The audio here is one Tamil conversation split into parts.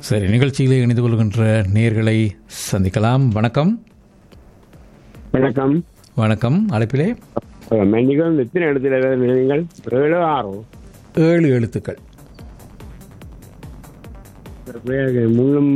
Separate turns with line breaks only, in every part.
சரி நிகழ்ச்சியில் இணைந்து கொள்கின்ற நேர்களை சந்திக்கலாம் வணக்கம்
வணக்கம்
வணக்கம் அழைப்பிலே
மென்னிகள் எத்தனை இடத்துல நீங்கள் ஏழோ ஆறோ
ஏழு எழுத்துக்கள்
முள்ளும்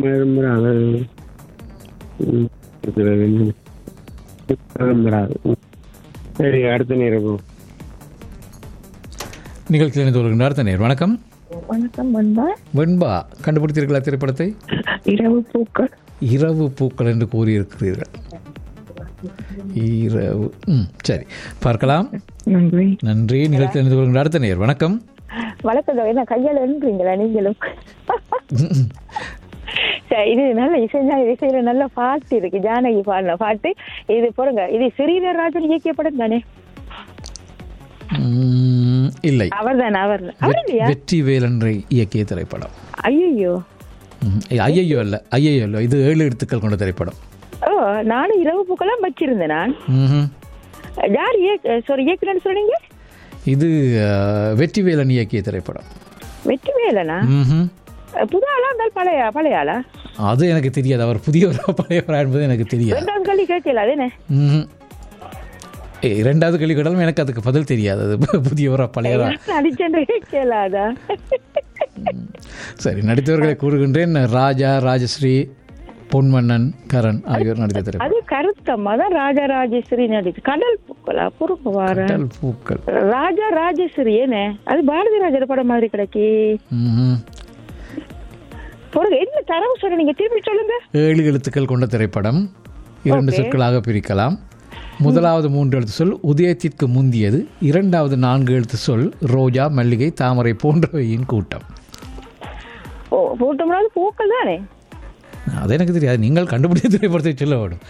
சரி அடுத்த நேரம்
நிகழ்ச்சியில் இணைந்து கொள்கின்ற அடுத்த நேர் வணக்கம்
வணக்கம் வந்தா
வெண்பா கண்டுபிடித்தீர்களா திரைப்படத்தை
இரவு பூக்கள்
இரவு பூக்கள் என்று கூறியிருக்கிறீர்கள் இரவு ம் சரி பார்க்கலாம்
நன்றி
நன்றி நிகழ்ச்சியில் இணைந்து கொள்கின்ற அடுத்த நேர் வணக்கம்
வணக்கம் என்ன கையால் என்றீங்களா நீங்களும் சரி, இது நல்ல இசை இசையில நல்ல பாட்டு இருக்கு ஜானகி பாடின பாட்டு இது போடுங்க இது ஸ்ரீதர்ராஜன் இயக்கிய படம் தானே
ம், இல்லை
அவர் தானே அவர் அவர் இல்லையா
வெற்றி வேலன்றை இயக்கிய திரைப்படம்
ஐயோ
ம், ஐயையோ அல்ல ஐயையோ இல்லை இது ஏழு எழுத்துக்கள் கொண்ட திரைப்படம்
ஓ நானும் இரவு பூக்கெல்லாம் வச்சிருந்தேன் நான்
ம்ஹும்.
யார் இயக்க சாரி இயக்குனு சொன்னீங்க
இது அஹ், வெற்றி வேலன் இயக்கிய திரைப்படம்
வெற்றி வேலனா
ம்ஹும்.
புது ஆளா இருந்தால் பழைய பழைய ஆளா
அது எனக்கு தெரியாது அவர் புதியவரா பழையவரா என்பது எனக்கு தெரியாது
ரெண்டாவது கல்வி கேட்கல அது என்ன
ம்ஹும். ஏய், இரண்டாவது கேள்வி கேட்டாலும் எனக்கு அதுக்கு பதில் தெரியாது அது புதியவரா பழையவரா
நடிச்சேன் கேட்கலாதா
சரி நடித்தவர்களை கூறுகின்றேன் ராஜா ராஜஸ்ரீ பொன்மன்னன் கரண் ஆகியோர் நடித்த திரைப்படம்
அது கருத்தம்மா தான் ராஜராஜேஸ்வரி நடிச்சு கடல் பூக்களா பொறுப்பு வார
கடல் பூக்கள்
ராஜா ராஜேஸ்வரி என்ன அது பாரதி ராஜர் படம் மாதிரி கிடைக்கி
ம்ஹும்.
பொருள் என்ன தரவு சொல்ல நீங்க திருப்பி சொல்லுங்க
ஏழு எழுத்துக்கள் கொண்ட திரைப்படம் இரண்டு சொற்களாக பிரிக்கலாம் முதலாவது மூன்று எழுத்து சொல் உதயத்திற்கு முந்தியது இரண்டாவது நான்கு எழுத்து சொல் ரோஜா மல்லிகை தாமரை போன்றவையின் கூட்டம்
ஓ போட்டோம்னாலும் பூக்கள் தானே
அது எனக்கு தெரியாது நீங்கள் கண்டுபிடித்த திரைப்படத்தை சொல்ல வேண்டும்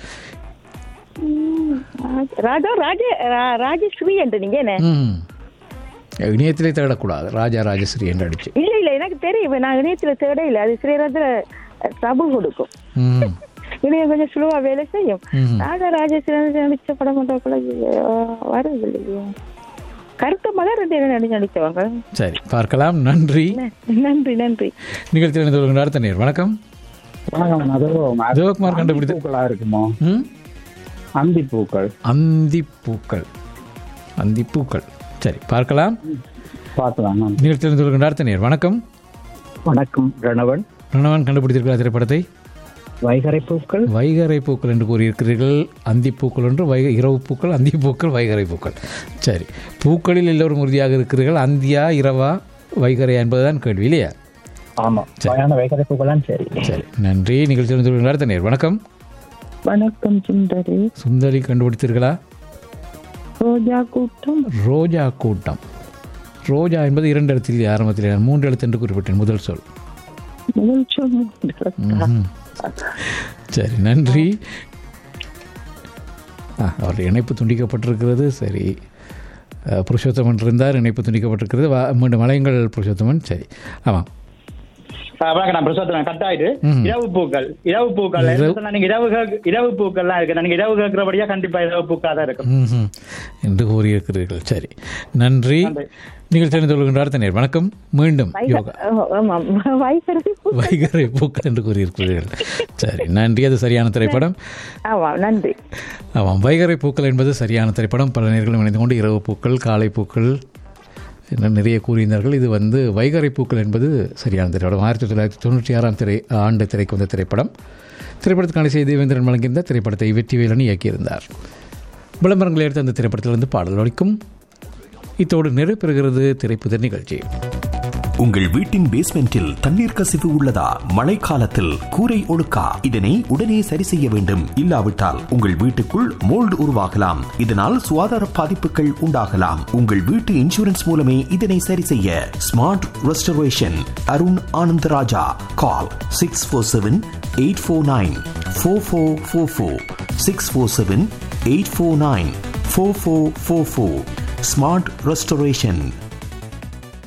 ராஜா ராஜ ரா- ராஜஸ்ரீ என்று நீங்க என்ன
ம். இணையத்திலே தேடக்கூடாது ராஜா ராஜஸ்ரீ என்று அடிச்சு
இல்ல இல்ல எனக்கு தெரியும் நான் இணையத்துல தேட இல்ல அது ஸ்ரீரத்ல ட்ரபுள் கொடுக்கும்
ம்.
இணையம் கொஞ்சம் ஸ்லோவா வேலை செய்யும்
ம்.
ராஜா ராஜேஸ்வரி நடிச்ச படம் பண்றதுக்குள்ள வருது இல்லையே கருத்தம்மா தான் ரெண்டு பேரும் நடிச்சு நடிச்சவங்க
சரி பார்க்கலாம் நன்றி
நன்றி நன்றி
நிகழ்ச்சியில் இணைந்து கொள்கின்ற அடுத்த நேர் வணக்கம்
வணக்கம் அதுவும்
சிவகுமார் கண்டுபிடித்து
பூக்களா இருக்குமோ
ம்
அந்தி பூக்கள்
அந்திப்பூக்கள் அந்திப்பூக்கள் சரி பார்க்கலாம்
பார்க்கலாம்
நிகழ்ச்சியில் இணைந்து கொள்கின்ற அடுத்த நேர் வணக்கம்
வணக்கம் ரணவன்
பிரணவன் கண்டுபிடித்திருக்கிறார் திரைப்படத்தை
வைகரை பூக்கள்
வைகரை பூக்கள் என்று கூறியிருக்கிறீர்கள் அந்திப்பூக்கள் என்று வைக இரவு பூக்கள் அந்திப்பூக்கள் வைகரை பூக்கள் சரி பூக்களில் எல்லோரும் உறுதியாக இருக்கிறீர்கள் அந்தியா இரவா வைகரையா என்பதுதான் கேள்வி இல்லையா
ஆமா வகையான வைகரை பூக்கள்லாம் சரி
சரி நன்றி நிகழ்ச்சியில் இருந்து கொள்கின்ற அடுத்த நேர் வணக்கம்
வணக்கம் சுந்தரி
சுந்தரி கண்டுபிடித்தீர்களா
ரோஜா கூட்டம்
ரோஜா கூட்டம் ரோஜா என்பது இரண்டு எழுத்தில் ஆரம்பத்தில் நான் மூன்று எழுத்து என்று குறிப்பிட்டேன் முதல் சொல்
முதல் சொல்
ம்ஹும். சரி நன்றி ஆ அவருடைய இணைப்பு துண்டிக்கப்பட்டிருக்கிறது சரி அஹ், புருஷோத்தமன் இருந்தார் இணைப்பு துண்டிக்கப்பட்டிருக்கிறது வா- மீண்டும் மலையங்கள் புருஷோத்தமன் சரி ஆமாம்
வணக்கம் நான் பிரசோத்தன கட் ஆயிட்டு
ம்.
இரவு பூக்கள் இரவு பூக்கள்
இரவு-
என்ன சொன்னா, நீங்க இரவு கேக்கு- இரவு பூக்கள்லாம் இருக்கு நீங்க இரவு கேட்கிறபடியா கண்டிப்பா இரவு பூக்கா தான் இருக்கும்
ம்ஹும். என்று கூறியிருக்கிறீர்கள் சரி நன்றி நிகழ்ச்சி அணிந்து கொள்கின்ற அடுத்த நேர் வணக்கம் மீண்டும் யோகா
ஆமாம் வைகரை
வைகரை பூக்கள் என்று கூறியிருக்கிறீர்கள் சரி நன்றி அது சரியான திரைப்படம்
ஆமாம் நன்றி
ஆமாம் வைகரை பூக்கள் என்பது சரியான திரைப்படம் பல நேர்களும் இணைந்து கொண்டு இரவு பூக்கள் காலை பூக்கள் இன்னும் நிறைய கூறியிருந்தார்கள் இது வந்து வைகரை பூக்கள் என்பது சரியான திரைப்படம் ஆயிரத்தி தொள்ளாயிரத்தி தொண்ணூற்றி ஆறாம் திரை ஆண்டு திரைக்கு வந்த திரைப்படம் திரைப்படத்துக்கான செய்தி தேவேந்திரன் வழங்கியிருந்த திரைப்படத்தை வெற்றிவேலன் இயக்கியிருந்தார் விளம்பரங்களை எடுத்து அந்த திரைப்படத்திலிருந்து பாடல் ஒழிக்கும் இத்தோடு நிறைவு பெறுகிறது திரைப்புதர் நிகழ்ச்சி
உங்கள் வீட்டின் பேஸ்மெண்டில் தண்ணீர் கசிவு உள்ளதா மழைக்காலத்தில் கூரை ஒழுக்கா இதனை உடனே சரி செய்ய வேண்டும் இல்லாவிட்டால் உங்கள் வீட்டுக்குள் மோல்டு உருவாகலாம் இதனால் சுகாதார பாதிப்புகள் உண்டாகலாம் உங்கள் வீட்டு இன்சூரன்ஸ் மூலமே இதனை சரி செய்ய smart restoration Arun Anandaraja call six four seven eight four nine four four four four six four seven eight four nine four four four four smart restoration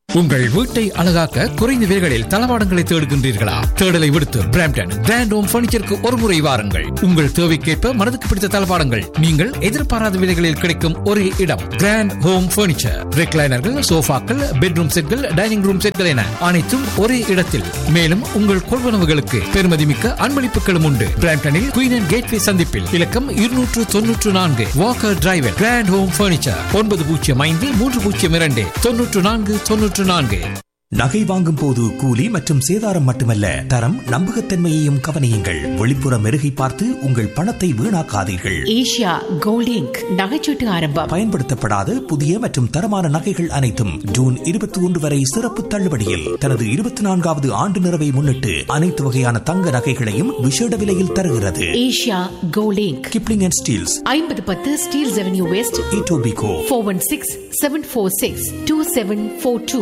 உங்கள் வீட்டை அழகாக்க குறைந்த விலைகளில் தளவாடங்களை தேடுகின்றீர்களா தேடலை விடுத்து பிராம்டன் கிராண்ட் ஹோம் பர்னிச்சருக்கு ஒரு முறை வாருங்கள் உங்கள் தேவைக்கேற்ப மனதுக்கு பிடித்த தளவாடங்கள் நீங்கள் எதிர்பாராத விலைகளில் கிடைக்கும் ஒரே இடம் கிராண்ட் ஹோம் பர்னிச்சர் ரெக்லைனர்கள் சோஃபாக்கள் பெட்ரூம் செட்கள் டைனிங் ரூம் செட்கள் என அனைத்தும் ஒரே இடத்தில் மேலும் உங்கள் கொள்வனவுகளுக்கு பெருமதிமிக்க அன்பளிப்புகளும் உண்டு பிராம்டனில் குயின் அண்ட் கேட்வே சந்திப்பில் இலக்கம் இருநூற்று தொன்னூற்று நான்கு Walker drive grand home furniture ஒன்பது பூஜ்ஜியம் ஐந்து மூன்று பூஜ்ஜியம் இரண்டு தொன்னூற்று நான்கு தொன்னூற்று நான்கு
நகை வாங்கும் போது கூலி மற்றும் சேதாரம் மட்டுமல்ல தரம் நம்பகத்தன்மையையும் கவனியுங்கள் வெளிப்புற மெருகை பார்த்து உங்கள் பணத்தை வீணாக்காதீர்கள்
ஏஷியா கோல்டிங் நகைச்சீட்டு ஆரம்பம்
பயன்படுத்தப்படாத புதிய மற்றும் தரமான நகைகள் அனைத்தும் ஜூன் இருபத்தி ஒன்று வரை சிறப்பு தள்ளுபடியில் தனது இருபத்தி நான்காவது ஆண்டு நிறைவை முன்னிட்டு அனைத்து வகையான தங்க நகைகளையும் விசேட விலையில் தருகிறது
Asia Golding
Kipling and Steeles
ஐம்பது பத்து Steeles avenue west
Etobicoke
four one six seven four six two seven four two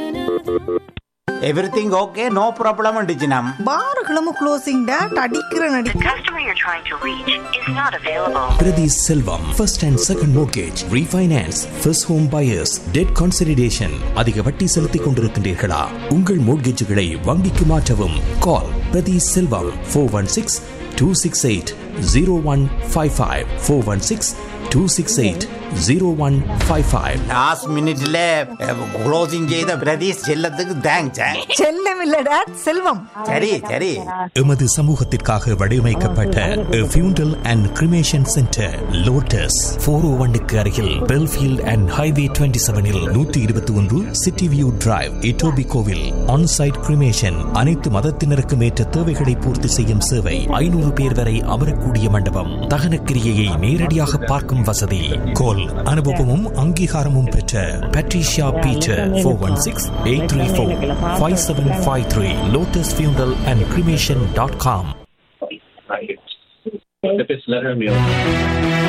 everything okay no problem அண்டிச்சினம்
பார்களும் க்ளோசிங் டேட் அடிக்கிற நடி
customer you're trying to reach is not available.
Prathi Selvam first and second mortgage refinance first home buyers debt consideration அதிக வட்டி செலுத்திக் கொண்டிருக்கின்றீர்களா உங்கள் மோர்கேஜுகளை வங்கிக்கு மாற்றவும் call Prathi Selvam four one six two six eight zero one five five four one six two six eight zero one five five
last மினிட்ல க்ளோசிங் செய்த பிரதீஷ் செல்லத்துக்கு தேங்க்ஸ்
செல்லம் இல்ல டேட் செல்வம்
சரி சரி
எமது சமூகத்திற்காக வடிவமைக்கப்பட்ட funeral and cremation centre Lotus four O ஒன்னுக்கு அருகில் பெல்ஃபீல்ட் அண்ட் ஹைவே டுவெண்ட்டி செவனில் நூற்றி இருபத்தி ஒன்று சிட்டி வியூ டிரைவ் இட்டோபி கோவில் ஆன்சைட் கிரிமேஷன் அனைத்து மதத்தினருக்கும் ஏற்ற தேவைகளை பூர்த்தி செய்யும் சேவை ஐநூறு பேர் வரை அமரக்கூடிய மண்டபம் தகனக்கிரியையை நேரடியாக பார்க்கும் வசதி கோல் அனுபவமும் அங்கீகாரமும் பெற்ற Patricia Beecher four one six eight three four five seven five three Lotus funeral and cremation dot com
If it's letter mail.